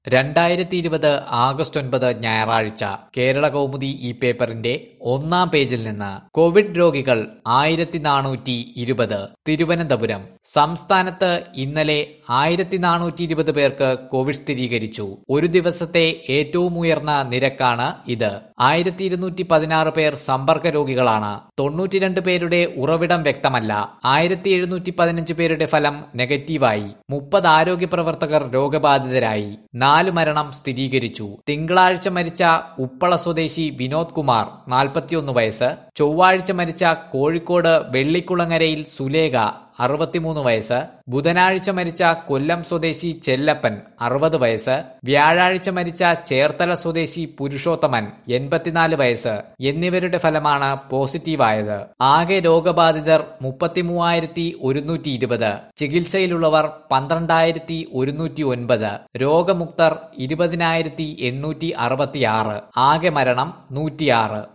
രണ്ടായിരത്തി ഇരുപത് ആഗസ്റ്റ് ഒൻപത് ഞായറാഴ്ച കേരള കൗമുദി ഈ പേപ്പറിന്റെ ഒന്നാം പേജിൽ നിന്ന് കോവിഡ് രോഗികൾ ആയിരത്തി നാനൂറ്റി ഇരുപത് തിരുവനന്തപുരം സംസ്ഥാനത്ത് ഇന്നലെ ആയിരത്തി നാനൂറ്റി ഇരുപത് പേർക്ക് കോവിഡ് സ്ഥിരീകരിച്ചു ഒരു ദിവസത്തെ ഏറ്റവും ഉയർന്ന നിരക്കാണ് ഇത് ആയിരത്തി ഇരുന്നൂറ്റി പതിനാറ് പേർ സമ്പർക്ക രോഗികളാണ് തൊണ്ണൂറ്റിരണ്ട് പേരുടെ ഉറവിടം വ്യക്തമല്ല ആയിരത്തി എഴുന്നൂറ്റി പതിനഞ്ച് പേരുടെ ഫലം നെഗറ്റീവായി മുപ്പത് ആരോഗ്യ പ്രവർത്തകർ രോഗബാധിതരായി നാല് മരണം സ്ഥിരീകരിച്ചു തിങ്കളാഴ്ച മരിച്ച ഉപ്പള സ്വദേശി വിനോദ് കുമാർ നാൽപ്പത്തിയൊന്ന് വയസ്സ് ചൊവ്വാഴ്ച മരിച്ച കോഴിക്കോട് വെള്ളിക്കുളങ്ങരയിൽ സുലേഖ അറുപത്തിമൂന്ന് വയസ്സ് ബുധനാഴ്ച മരിച്ച കൊല്ലം സ്വദേശി ചെല്ലപ്പൻ അറുപത് വയസ്സ് വ്യാഴാഴ്ച മരിച്ച ചേർത്തല സ്വദേശി പുരുഷോത്തമൻ എൺപത്തിനാല് വയസ്സ് എന്നിവരുടെ ഫലമാണ് പോസിറ്റീവായത് ആകെ രോഗബാധിതർ മുപ്പത്തിമൂവായിരത്തി ഒരുന്നൂറ്റി ഇരുപത് ചികിത്സയിലുള്ളവർ പന്ത്രണ്ടായിരത്തി ഒരുന്നൂറ്റി ഒൻപത് രോഗമുക്തർ ഇരുപതിനായിരത്തി എണ്ണൂറ്റി അറുപത്തിയാറ് ആകെ മരണം നൂറ്റിയാറ്